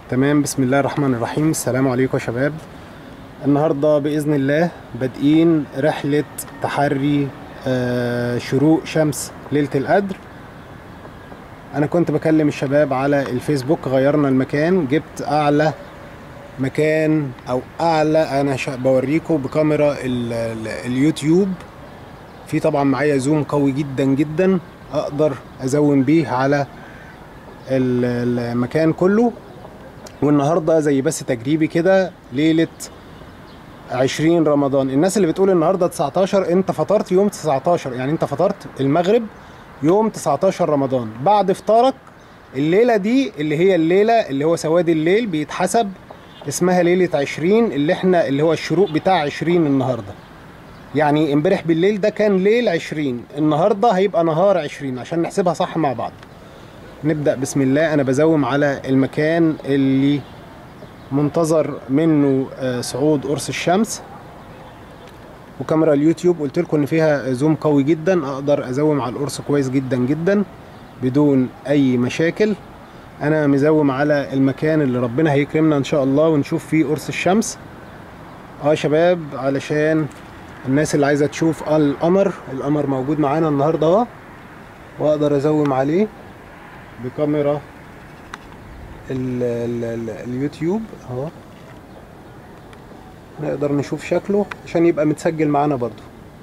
تمام بسم الله الرحمن الرحيم السلام عليكم يا شباب النهارده باذن الله بادئين رحله تحري آه، شروق شمس ليله القدر انا كنت بكلم الشباب على الفيسبوك غيرنا المكان جبت اعلى مكان او اعلى انا شا- بوريكم بكاميرا ال- ال- اليوتيوب في طبعا معايا زوم قوي جدا جدا اقدر ازوم بيه على ال- المكان كله والنهارده زي بس تجريبي كده ليله 20 رمضان الناس اللي بتقول النهارده 19 انت فطرت يوم 19 يعني انت فطرت المغرب يوم 19 رمضان بعد فطارك الليله دي اللي هي الليله اللي هو سواد الليل بيتحسب اسمها ليله 20 اللي احنا اللي هو الشروق بتاع 20 النهارده يعني امبارح بالليل ده كان ليل 20 النهارده هيبقى نهار 20 عشان نحسبها صح مع بعض نبدأ بسم الله أنا بزوم على المكان اللي منتظر منه آه، صعود قرص الشمس وكاميرا اليوتيوب قلت لكم ان فيها زوم قوي جدا اقدر ازوم على القرص كويس جدا جدا بدون اي مشاكل انا مزوم على المكان اللي ربنا هيكرمنا ان شاء الله ونشوف فيه قرص الشمس اه يا شباب علشان الناس اللي عايزه تشوف القمر القمر موجود معانا النهارده اهو واقدر ازوم عليه بكاميرا ال ال ال اليوتيوب اهو نقدر نشوف شكله عشان يبقى متسجل معانا برضو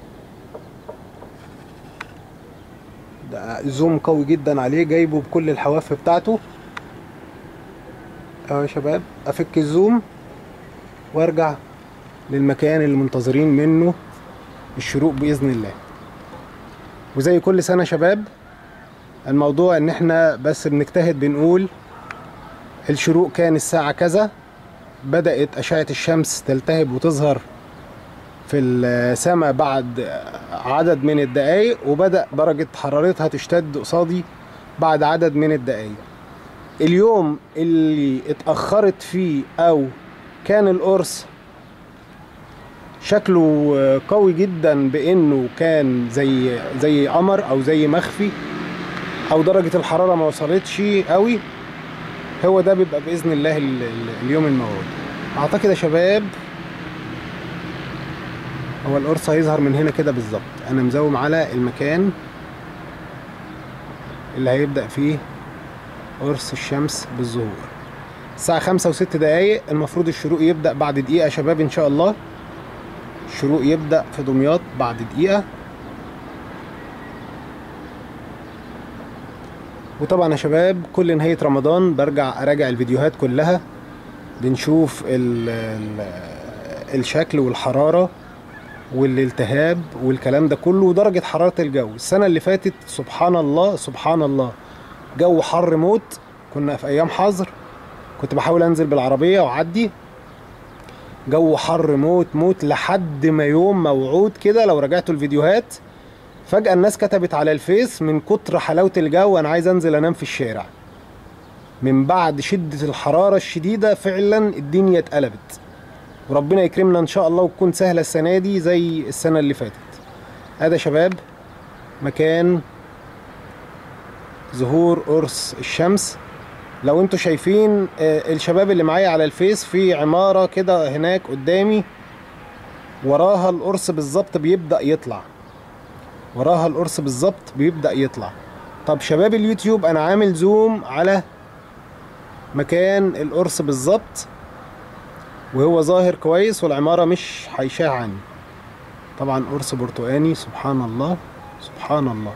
ده زوم قوي جدا عليه جايبه بكل الحواف بتاعته اهو يا شباب افك الزوم وارجع للمكان اللي منتظرين منه الشروق باذن الله وزي كل سنه يا شباب الموضوع ان احنا بس بنجتهد بنقول الشروق كان الساعة كذا بدأت أشعة الشمس تلتهب وتظهر في السماء بعد عدد من الدقايق وبدأ درجة حرارتها تشتد قصادي بعد عدد من الدقايق اليوم اللي اتأخرت فيه أو كان القرص شكله قوي جدا بانه كان زي زي قمر او زي مخفي او درجة الحرارة ما وصلتش قوي هو ده بيبقى باذن الله ال- ال- اليوم الموعود اعتقد يا شباب هو القرص هيظهر من هنا كده بالظبط انا مزوم على المكان اللي هيبدأ فيه قرص الشمس بالظهور الساعة خمسة وست دقايق المفروض الشروق يبدأ بعد دقيقة يا شباب ان شاء الله الشروق يبدأ في دمياط بعد دقيقة وطبعا يا شباب كل نهاية رمضان برجع أراجع الفيديوهات كلها بنشوف ال ال الشكل والحرارة والالتهاب والكلام ده كله ودرجة حرارة الجو السنة اللي فاتت سبحان الله سبحان الله جو حر موت كنا في أيام حظر كنت بحاول أنزل بالعربية وأعدي جو حر موت موت لحد ما يوم موعود كده لو رجعتوا الفيديوهات فجأة الناس كتبت على الفيس من كتر حلاوة الجو أنا عايز أنزل أنام في الشارع من بعد شدة الحرارة الشديدة فعلا الدنيا اتقلبت وربنا يكرمنا إن شاء الله وتكون سهلة السنة دي زي السنة اللي فاتت هذا يا شباب مكان ظهور قرص الشمس لو انتوا شايفين آه، الشباب اللي معايا على الفيس في عمارة كده هناك قدامي وراها القرص بالظبط بيبدأ يطلع وراها القرص بالظبط بيبدأ يطلع طب شباب اليوتيوب انا عامل زوم على مكان القرص بالظبط وهو ظاهر كويس والعمارة مش هيشاع عني طبعا قرص برتقاني سبحان الله سبحان الله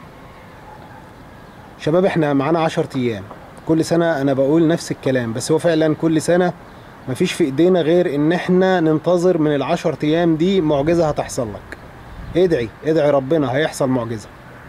شباب احنا معانا عشر ايام كل سنة انا بقول نفس الكلام بس هو فعلا كل سنة مفيش في ايدينا غير ان احنا ننتظر من العشر ايام دي معجزة هتحصل لك ادعي ادعي ربنا هيحصل معجزة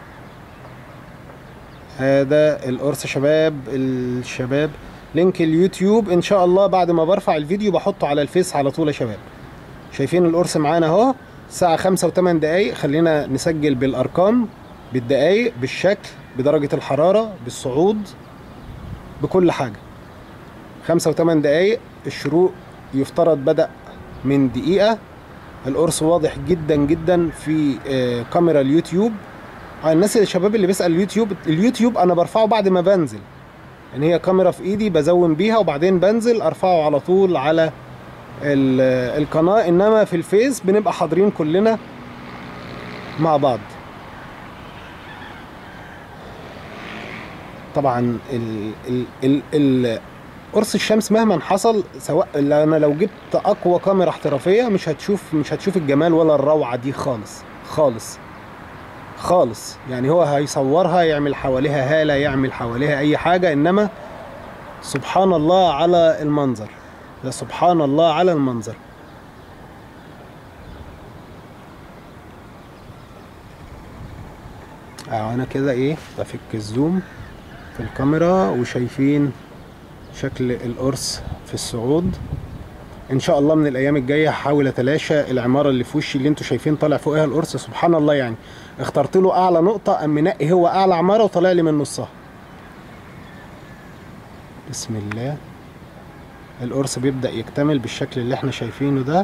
هذا القرص شباب الشباب لينك اليوتيوب ان شاء الله بعد ما برفع الفيديو بحطه على الفيس على طول يا شباب شايفين القرص معانا اهو الساعة خمسة وثمان دقايق خلينا نسجل بالارقام بالدقايق بالشكل بدرجة الحرارة بالصعود بكل حاجة خمسة وثمان دقايق الشروق يفترض بدأ من دقيقة القرص واضح جدا جدا في آه، كاميرا اليوتيوب آه، الناس الشباب اللي بيسأل اليوتيوب اليوتيوب انا برفعه بعد ما بنزل ان هي كاميرا في ايدي بزوم بيها وبعدين بنزل ارفعه على طول على ال- القناة انما في الفيس بنبقى حاضرين كلنا مع بعض طبعا ال ال ال ال قرص الشمس مهما حصل سواء انا لو جبت اقوى كاميرا احترافيه مش هتشوف مش هتشوف الجمال ولا الروعه دي خالص خالص خالص يعني هو هيصورها يعمل حواليها هاله يعمل حواليها اي حاجه انما سبحان الله على المنظر يا سبحان الله على المنظر اه انا كده ايه بفك الزوم في الكاميرا وشايفين شكل القرص في الصعود ان شاء الله من الايام الجايه هحاول اتلاشى العماره اللي في وشي اللي انتوا شايفين طالع فوقها القرص سبحان الله يعني اخترت له اعلى نقطه ام منقي هو اعلى عماره وطلع لي من نصها بسم الله القرص بيبدا يكتمل بالشكل اللي احنا شايفينه ده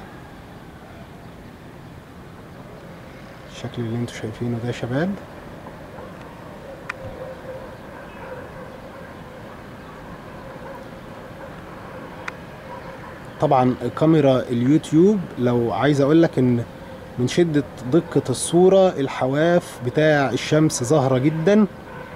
الشكل اللي انتوا شايفينه ده يا شباب طبعا كاميرا اليوتيوب لو عايز اقول لك ان من شدة دقة الصورة الحواف بتاع الشمس ظاهرة جدا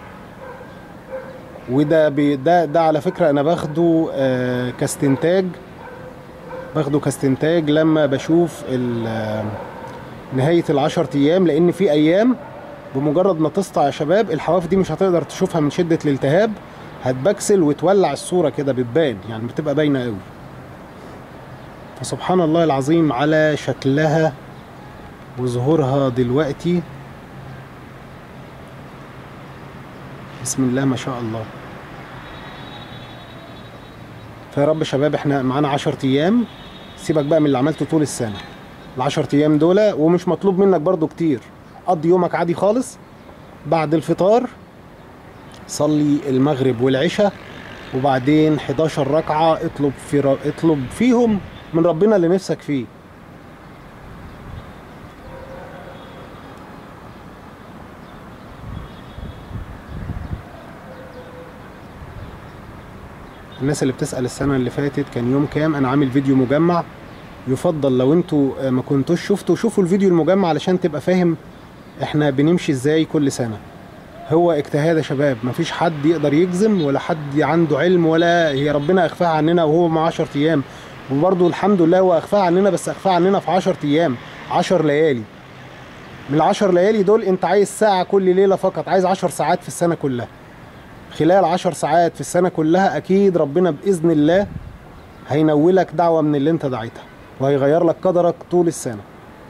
وده بي ده ده على فكرة انا باخده آه كاستنتاج باخده كاستنتاج لما بشوف ال- آه، نهاية العشر ايام لان في ايام بمجرد ما تسطع يا شباب الحواف دي مش هتقدر تشوفها من شدة الالتهاب هتبكسل وتولع الصورة كده بتبان يعني بتبقى باينة قوي فسبحان الله العظيم على شكلها وظهورها دلوقتي بسم الله ما شاء الله فيا رب شباب احنا معانا عشر ايام سيبك بقى من اللي عملته طول السنة العشر ايام دول ومش مطلوب منك برضو كتير قضي يومك عادي خالص بعد الفطار صلي المغرب والعشاء وبعدين 11 ركعة اطلب في ر... اطلب فيهم من ربنا اللي نفسك فيه الناس اللي بتسأل السنة اللي فاتت كان يوم كام انا عامل فيديو مجمع يفضل لو انتوا آه، ما كنتوش شفتوا شوفوا الفيديو المجمع علشان تبقى فاهم احنا بنمشي ازاي كل سنة هو اجتهاد يا شباب مفيش حد يقدر يجزم ولا حد عنده علم ولا هي ربنا اخفاها عننا وهو مع 10 ايام وبرضه الحمد لله هو اخفاها عننا بس اخفاها عننا في 10 ايام 10 ليالي من العشر ليالي دول انت عايز ساعة كل ليلة فقط عايز 10 ساعات في السنة كلها خلال 10 ساعات في السنة كلها اكيد ربنا باذن الله هينولك دعوة من اللي انت دعيتها وهيغير لك قدرك طول السنة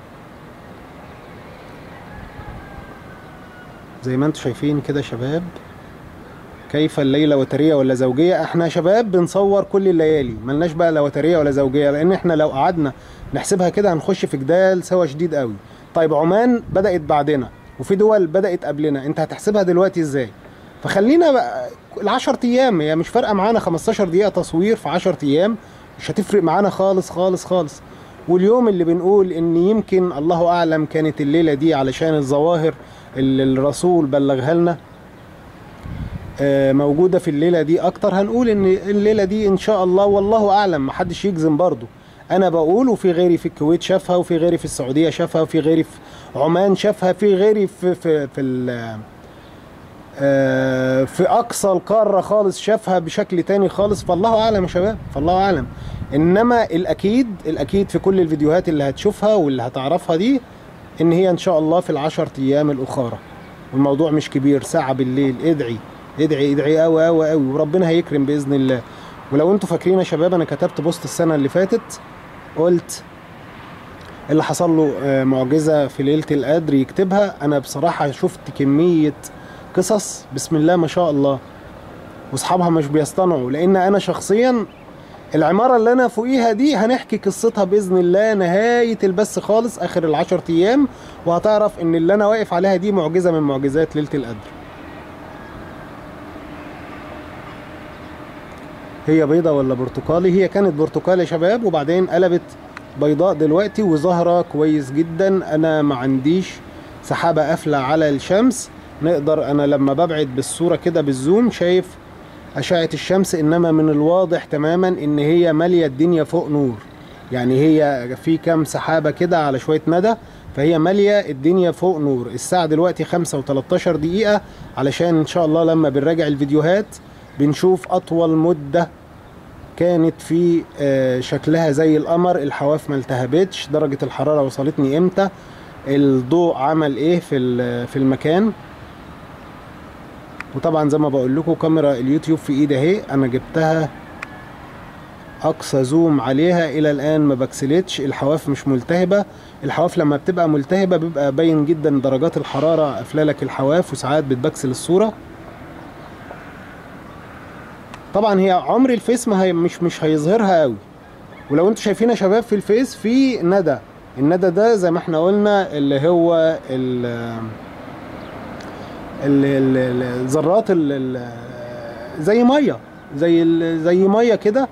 زي ما انتم شايفين كده شباب كيف الليلة وترية ولا زوجية احنا شباب بنصور كل الليالي ملناش بقى لا وترية ولا زوجية لان احنا لو قعدنا نحسبها كده هنخش في جدال سوا شديد قوي طيب عمان بدأت بعدنا وفي دول بدأت قبلنا انت هتحسبها دلوقتي ازاي فخلينا بقى العشر ايام هي مش فارقة معانا 15 دقيقة تصوير في 10 ايام مش هتفرق معانا خالص خالص خالص واليوم اللي بنقول ان يمكن الله اعلم كانت الليلة دي علشان الظواهر اللي الرسول بلغها لنا آه، موجودة في الليلة دي أكتر هنقول إن الليلة دي إن شاء الله والله أعلم محدش يجزم برضو أنا بقول وفي غيري في الكويت شافها وفي غيري في السعودية شافها وفي غيري في عمان شافها في غيري في في في ال- آه، في أقصى القارة خالص شافها بشكل تاني خالص فالله أعلم يا شباب فالله أعلم إنما الأكيد الأكيد في كل الفيديوهات اللي هتشوفها واللي هتعرفها دي إن هي إن شاء الله في العشر أيام الأخرى الموضوع مش كبير ساعة بالليل ادعي ادعي ادعي قوي قوي قوي وربنا هيكرم باذن الله ولو انتوا فاكرين يا شباب انا كتبت بوست السنه اللي فاتت قلت اللي حصل له آه، معجزه في ليله القدر يكتبها انا بصراحه شفت كميه قصص بسم الله ما شاء الله واصحابها مش بيصطنعوا لان انا شخصيا العماره اللي انا فوقيها دي هنحكي قصتها باذن الله نهايه البث خالص اخر العشر ايام وهتعرف ان اللي انا واقف عليها دي معجزه من معجزات ليله القدر هي بيضة ولا برتقالي هي كانت برتقالي يا شباب وبعدين قلبت بيضاء دلوقتي وظاهرة كويس جدا انا ما عنديش سحابة قافلة على الشمس نقدر انا لما ببعد بالصورة كده بالزوم شايف اشعه الشمس انما من الواضح تماما ان هي ماليه الدنيا فوق نور يعني هي في كام سحابه كده على شويه ندى فهي ماليه الدنيا فوق نور الساعه دلوقتي 5 و13 دقيقه علشان ان شاء الله لما بنراجع الفيديوهات بنشوف اطول مده كانت في آه، شكلها زي القمر الحواف ما التهبتش درجه الحراره وصلتني امتى الضوء عمل ايه في ال- في المكان وطبعا زي ما بقول لكم كاميرا اليوتيوب في ايدي اهي انا جبتها اقصى زوم عليها الى الان ما بكسلتش الحواف مش ملتهبه الحواف لما بتبقى ملتهبه بيبقى باين جدا درجات الحراره قافله لك الحواف وساعات بتبكسل الصوره طبعا هي عمر الفيس ما هي مش مش هيظهرها قوي ولو انتوا شايفين يا شباب في الفيس في ندى الندى ده زي ما احنا قلنا اللي هو ال ال- ال- ال- الذرات ال- ال- زي ميه زي ال- زي ميه كده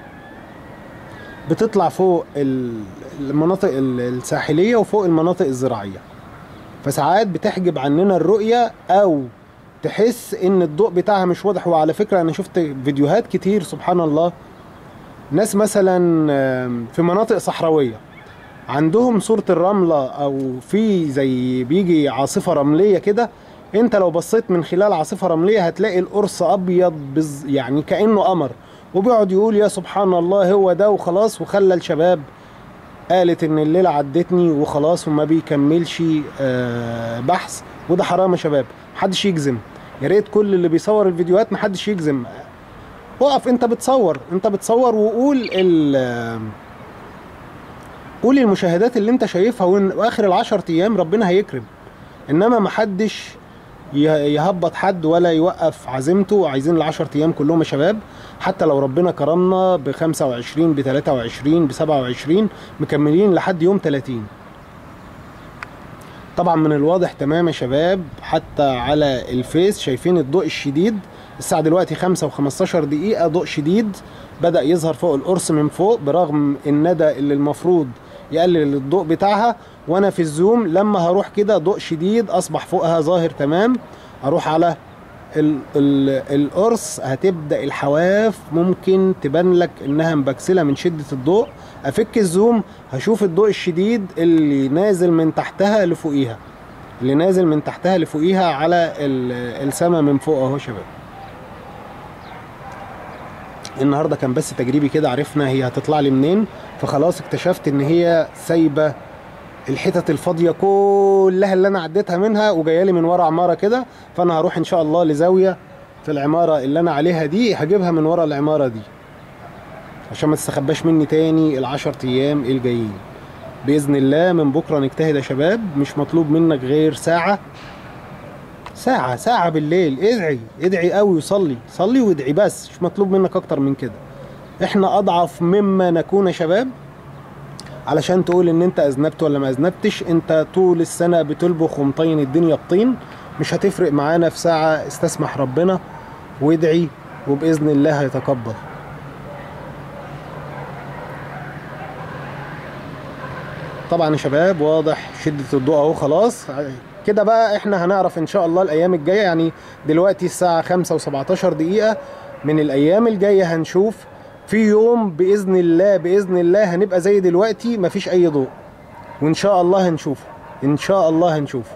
بتطلع فوق ال- المناطق ال- الساحليه وفوق المناطق الزراعيه فساعات بتحجب عننا الرؤيه او تحس ان الضوء بتاعها مش واضح وعلى فكره انا شفت فيديوهات كتير سبحان الله ناس مثلا آم، في مناطق صحراويه عندهم صورة الرملة أو في زي بيجي عاصفة رملية كده أنت لو بصيت من خلال عاصفة رملية هتلاقي القرص أبيض بز يعني كأنه قمر وبيقعد يقول يا سبحان الله هو ده وخلاص وخلى الشباب قالت إن الليلة عدتني وخلاص وما بيكملش آه، بحث وده حرام يا شباب محدش يجزم يا ريت كل اللي بيصور الفيديوهات محدش يجزم وقف انت بتصور انت بتصور وقول ال قول المشاهدات اللي انت شايفها وإن- واخر العشر ايام ربنا هيكرم انما محدش ي- يهبط حد ولا يوقف عزيمته عايزين العشر ايام كلهم يا شباب حتى لو ربنا كرمنا ب 25 ب 23 ب 27 مكملين لحد يوم 30 طبعا من الواضح تمام يا شباب حتى على الفيس شايفين الضوء الشديد الساعة دلوقتي 5 و15 دقيقة ضوء شديد بدأ يظهر فوق القرص من فوق برغم الندى اللي المفروض يقلل الضوء بتاعها وانا في الزوم لما هروح كده ضوء شديد اصبح فوقها ظاهر تمام اروح على ال ال القرص هتبدا الحواف ممكن تبان لك انها مبكسله من شده الضوء افك الزوم هشوف الضوء الشديد اللي نازل من تحتها لفوقيها اللي نازل من تحتها لفوقيها على ال- السما من فوق اهو شباب النهارده كان بس تجريبي كده عرفنا هي هتطلع لي منين فخلاص اكتشفت ان هي سايبه الحتت الفاضيه كلها اللي انا عديتها منها وجايه لي من ورا عماره كده فانا هروح ان شاء الله لزاويه في العماره اللي انا عليها دي هجيبها من ورا العماره دي عشان ما تستخباش مني تاني العشر ايام الجايين باذن الله من بكره نجتهد يا شباب مش مطلوب منك غير ساعه ساعة ساعة بالليل ادعي ادعي قوي وصلي صلي وادعي بس مش مطلوب منك اكتر من كده احنا اضعف مما نكون يا شباب علشان تقول ان انت اذنبت ولا ما اذنبتش انت طول السنة بتلبخ ومطين الدنيا بطين مش هتفرق معانا في ساعة استسمح ربنا وادعي وباذن الله هيتقبل طبعا يا شباب واضح شدة الضوء اهو خلاص كده بقى احنا هنعرف ان شاء الله الايام الجاية يعني دلوقتي الساعة 5 و17 دقيقة من الايام الجاية هنشوف في يوم باذن الله باذن الله هنبقى زي دلوقتي مفيش اي ضوء وان شاء الله هنشوفه ان شاء الله هنشوفه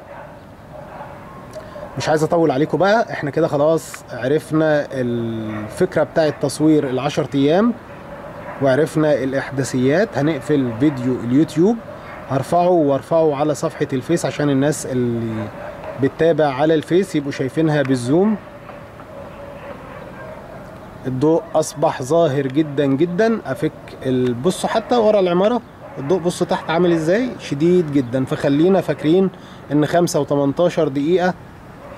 مش عايز اطول عليكم بقى احنا كده خلاص عرفنا الفكرة بتاعة تصوير العشر ايام وعرفنا الاحداثيات هنقفل فيديو اليوتيوب هرفعه وارفعه على صفحة الفيس عشان الناس اللي بتتابع على الفيس يبقوا شايفينها بالزوم الضوء اصبح ظاهر جدا جدا افك ال- بصوا حتى ورا العمارة الضوء بصوا تحت عامل ازاي شديد جدا فخلينا فاكرين ان 5 و18 دقيقة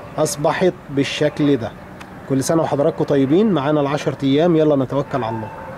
اصبحت بالشكل ده كل سنة وحضراتكم طيبين معانا العشر ايام يلا نتوكل على الله